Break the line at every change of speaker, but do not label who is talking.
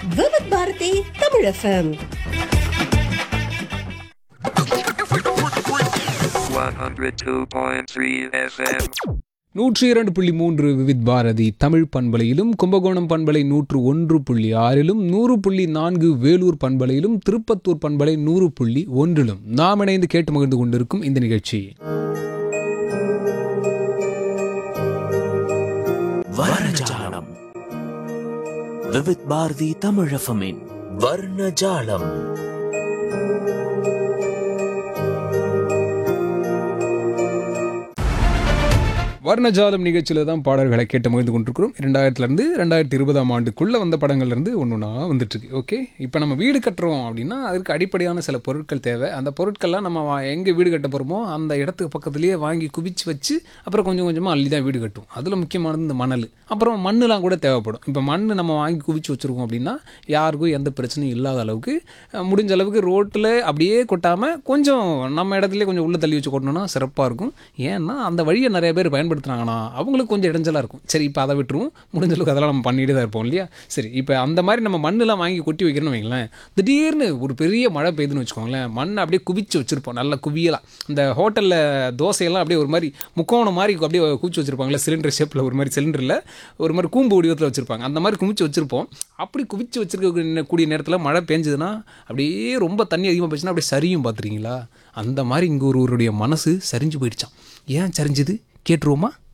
Vividh Bharati Tamil FM
102.3 FM.
நூற்றி இரண்டு புள்ளி மூன்று விவித் பாரதி தமிழ் பண்பலையிலும் கும்பகோணம் பண்பலை நூற்று ஒன்று புள்ளி ஆறிலும் நூறு புள்ளி நான்கு வேலூர் பண்பலையிலும் திருப்பத்தூர் பண்பலை நூறு புள்ளி ஒன்றிலும் நாம் இணைந்து கேட்டு மகிழ்ந்து கொண்டிருக்கும் இந்த நிகழ்ச்சி
வர்ணஜாலம் விவித் பாரதி தமிழஃபமின் வர்ணஜாலம்
வர்ணஜாலம் நிகழ்ச்சியில் தான் பாடல்களை கேட்டு மகிழ்ந்து கொண்டிருக்கிறோம் இரண்டாயிரத்துலேருந்து ரெண்டாயிரத்தி இருபதாம் ஆண்டுக்குள்ளே வந்த படங்கள்லேருந்து ஒன்று ஒன்றா வந்துட்டுருக்கு ஓகே இப்போ நம்ம வீடு கட்டுறோம் அப்படின்னா அதுக்கு அடிப்படையான சில பொருட்கள் தேவை அந்த பொருட்கள்லாம் நம்ம வா- எங்கே வீடு கட்ட போகிறோமோ அந்த இடத்துக்கு பக்கத்துலேயே வாங்கி குவிச்சு வச்சு அப்புறம் கொஞ்சம் கொஞ்சமாக அள்ளி தான் வீடு கட்டும் அதில் முக்கியமானது இந்த மணல் அப்புறம் மண்ணுலாம் கூட தேவைப்படும் இப்போ மண் நம்ம வாங்கி குவிச்சு வச்சுருக்கோம் அப்படின்னா யாருக்கும் எந்த பிரச்சனையும் இல்லாத அளவுக்கு அஹ், முடிஞ்ச அளவுக்கு ரோட்டில் அப்படியே கொட்டாமல் கொஞ்சம் நம்ம இடத்துலயே கொஞ்சம் உள்ளே தள்ளி வச்சு கொட்டணும்னா சிறப்பாக இருக்கும் ஏன்னா அந்த வழியை நிறைய பேர் பயன்படுத்துனாங்கன்னா அவங்களுக்கு கொஞ்சம் இடைஞ்சலாக இருக்கும் சரி இப்போ அதை விட்டுருவோம் முடிஞ்ச அளவுக்கு அதெல்லாம் நம்ம பண்ணிட்டு தான் இருப்போம் இல்லையா சரி இப்போ அந்த மாதிரி நம்ம மண்ணெலாம் வாங்கி கொட்டி வைக்கிறோம்னு வைங்களேன் திடீர்னு ஒரு பெரிய மழை பெய்யுதுன்னு வச்சுக்கோங்களேன் மண்ணை அப்படியே குவிச்சு வச்சுருப்போம் நல்லா குவியலாம் இந்த ஹோட்டலில் தோசையெல்லாம் அப்படியே ஒரு மாதிரி முக்கோணம் மாதிரி அப்படியே குவிச்சு வச்சுருப்பாங்களே சிலிண்டர் ஷேப்பில் ஒரு மாதிரி சிலிண்டரில் ஒரு மாதிரி கூம்பு வடிவத்தில் வச்சுருப்பாங்க அந்த மாதிரி குவிச்சு வச்சுருப்போம் அப்படி குவிச்சு வச்சிருக்க கூடிய நேரத்தில் மழை பெஞ்சதுன்னா அப்படியே ரொம்ப தண்ணி அதிகமாக போச்சுன்னா அப்படியே சரியும் பார்த்துருக்கீங்களா அந்த மாதிரி இங்கே ஒருவருடைய மனசு சரிஞ்சு போயிடுச்சான் ஏன் சரிஞ்சுது கேட்டுருவோமா